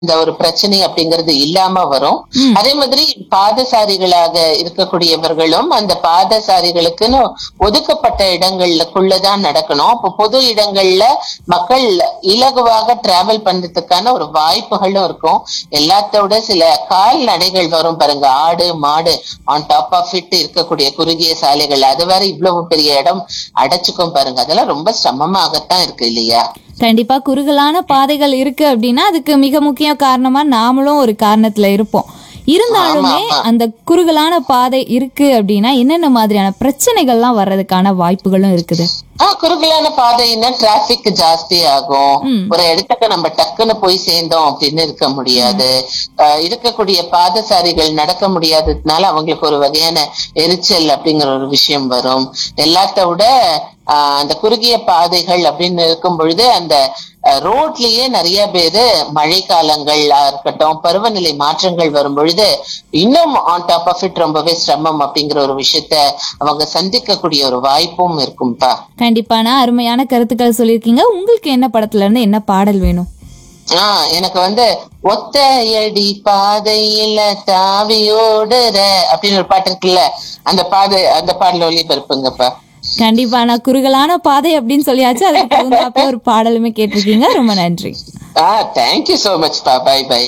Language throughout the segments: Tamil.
இந்த ஒரு பிரச்சனை அப்படிங்கிறது இல்லாம வரும் அதே மாதிரி பாதசாரிகளாக இருக்கக்கூடியவர்களும் அந்த பாதசாரிகளுக்குன்னு ஒதுக்கப்பட்ட இடங்களுக்குள்ளதான் நடக்கணும் அப்போ பொது இடங்கள்ல மக்கள் இலகுவாக டிராவல் பண்றதுக்கான ஒரு வாய்ப்புகளும் இருக்கும் எல்லாத்தோட சில கால்நடைகள் வரும் பாருங்க ஆடு மாடு ஆன் டாப் ஆஃப் இட் இருக்கக்கூடிய குறுகிய சாலைகள் அது வேற இவ்வளவு பெரிய இடம் அடைச்சுக்கும் பாருங்க அதெல்லாம் ரொம்ப சிரமமாகத்தான் இருக்கு இல்லையா கண்டிப்பா குறுகலான பாதைகள் இருக்கு அப்படின்னா அதுக்கு மிக முக்கிய காரணமா நாமளும் ஒரு காரணத்துல இருப்போம் இருந்தாலுமே அந்த குறுகலான பாதை இருக்கு அப்படின்னா என்னென்ன மாதிரியான பிரச்சனைகள்லாம் வர்றதுக்கான வாய்ப்புகளும் இருக்குது ஆஹ் குறுகலான பாதைன்னா டிராபிக் ஜாஸ்தி ஆகும் ஒரு இடத்துக்கு நம்ம டக்குன்னு போய் சேர்ந்தோம் அப்படின்னு இருக்க முடியாது ஆஹ் இருக்கக்கூடிய பாதசாரிகள் நடக்க முடியாததுனால அவங்களுக்கு ஒரு வகையான எரிச்சல் அப்படிங்கிற ஒரு விஷயம் வரும் எல்லாத்த விட ஆஹ் அந்த குறுகிய பாதைகள் அப்படின்னு இருக்கும் பொழுது அந்த ரோட்லயே நிறைய பேரு மழை காலங்களா இருக்கட்டும் பருவநிலை மாற்றங்கள் வரும் பொழுது இன்னும் ஆன் டாப் ஆஃப் இட் ரொம்பவே சிரமம் அப்படிங்கிற ஒரு விஷயத்த அவங்க சந்திக்கக்கூடிய ஒரு வாய்ப்பும் இருக்கும்பா கண்டிப்பான அருமையான கருத்துக்கள் சொல்லியிருக்கீங்க உங்களுக்கு என்ன படத்துல இருந்து என்ன பாடல் வேணும் ஆஹ் எனக்கு வந்து ஒத்தையடி பாதையில தாவி ஓடுற அப்படின்னு ஒரு பாட்டு இருக்குல்ல அந்த பாதை அந்த பாடல ஒளிபரப்புங்கப்பா கண்டிப்பா நான் குறுகலான பாதை அப்படின்னு சொல்லியாச்சு அதுக்கு தகுந்தாப்ப ஒரு பாடலுமே கேட்டிருக்கீங்க ரொம்ப நன்றி ஆஹ் தேங்க்யூ சோ மச் பா பை பை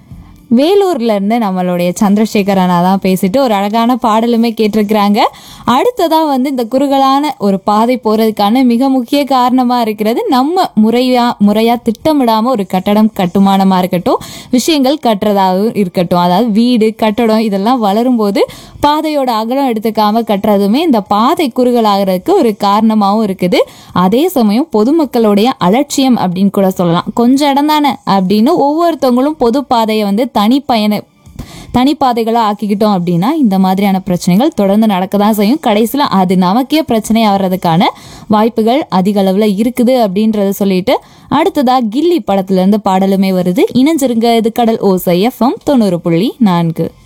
வேலூர்ல இருந்து நம்மளுடைய சந்திரசேகர் அண்ணா தான் பேசிட்டு ஒரு அழகான பாடலுமே கேட்டிருக்கிறாங்க அடுத்ததா வந்து இந்த குறுகலான ஒரு பாதை போறதுக்கான மிக முக்கிய காரணமா இருக்கிறது நம்ம முறையா முறையா திட்டமிடாம ஒரு கட்டடம் கட்டுமானமா இருக்கட்டும் விஷயங்கள் கட்டுறதாகவும் இருக்கட்டும் அதாவது வீடு கட்டடம் இதெல்லாம் வளரும் போது பாதையோட அகலம் எடுத்துக்காம கட்டுறதுமே இந்த பாதை குறுகலாகிறதுக்கு ஒரு காரணமாகவும் இருக்குது அதே சமயம் பொதுமக்களுடைய அலட்சியம் அப்படின்னு கூட சொல்லலாம் கொஞ்சம் இடம் தானே அப்படின்னு ஒவ்வொருத்தவங்களும் பொது பாதையை வந்து தனிப்பயண தனிப்பாதைகளாக ஆக்கிக்கிட்டோம் அப்படின்னா இந்த மாதிரியான பிரச்சனைகள் தொடர்ந்து நடக்க தான் செய்யும் கடைசியில் அது நமக்கே பிரச்சனை ஆகிறதுக்கான வாய்ப்புகள் அதிக அளவில் இருக்குது அப்படின்றத சொல்லிட்டு அடுத்ததா கில்லி படத்துல இருந்து பாடலுமே வருது இணைஞ்சிருங்க இது கடல் ஓசை எஃப்எம் தொண்ணூறு புள்ளி நான்கு